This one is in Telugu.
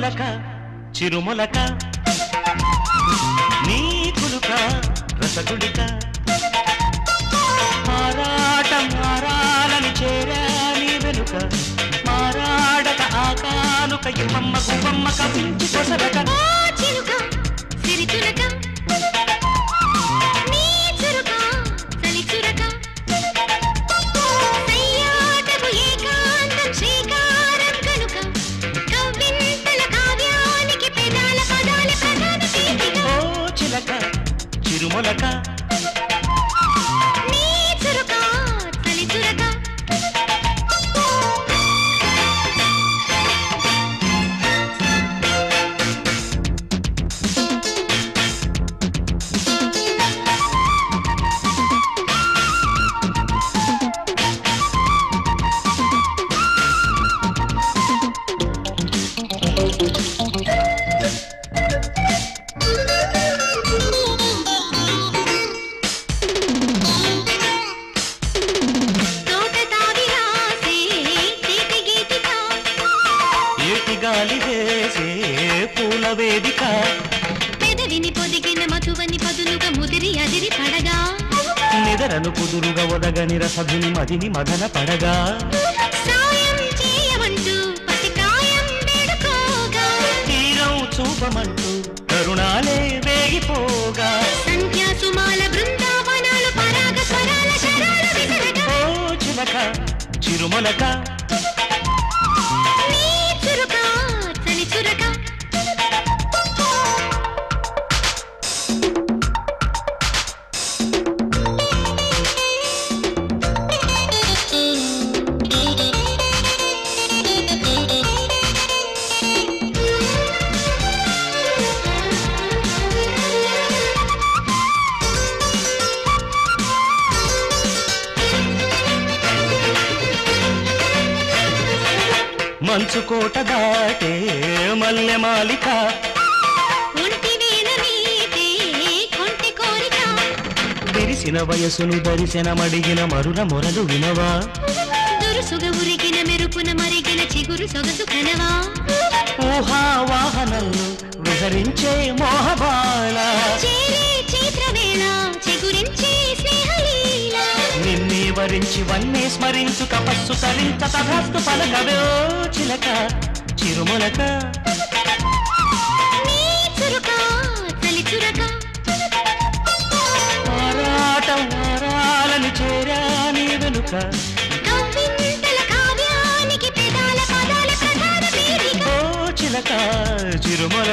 చిలక చిరుమొలక నీ కులుక రసగుళిక మారాటం మారాలని చేరా నీ వెనుక మారాడక ఆ కానుక ఇమ్మమ్మ గుమ్మమ్మ కవించి కొసరక ఓ చిలుక సిరిచులక నీ చురుక చలి చురక సయ్యాటకు ఏకాంతం శ్రీకారం కనుక కవ్వింతల కావ్యానికి పెదాల పదాల ప్రధాన పీఠిక ఓ చిలక చిరుమొలక నీ చురుక చలి చురక తోట తావి రాసే తీపి గీతిక ఏటి గాలి వేసే పూల వేదిక పెదవిని పొదిగిన మధువని పదునుగా ముదిరి అదిరి పడగా నిదరను కుదురుగా ఒదగని రసధుని మదిని మదన పడగా సాయం చేయమంటూ పసికాయం వేడుకోగా తీరం చూపమంటూ కరుణాలే వేగిపోగా సంధ్యా సుమాల బృందావనాలు పరాగ స్వరాల శరాల విసరగా ఓ చిలక చిరుమొలక నీ చురుక చలి చురక మంచు కోట దాటే మల్లె మాలిక ఒంటి వేల మీదే కొంటి కోరిక విరిసిన వయసును దరిసిన మడిగిన మరుల మొరలు వినవా దురుసుగా ఉరిగిన మెరుపున మరిగిన చిగురు సొగసు కనవా ఊహా వాహనంలో విహరించే మోహబాల చేరే చైత్రవేళ చిగురించే స్నేహలీల నిన్నే వరించి వన్నే స్మరించు తపస్సు తరించ తథాస్తు పలకవే ఓ చిలక చిరుమొలక నీ చురుక చలి చురక ఆరాటం ఆరాలని చేరా నీ వెనుక కవ్వింతల కావ్యానికి పెదాల పదాల ప్రధాన పీఠిక ఓ చిలక చిరుమొలక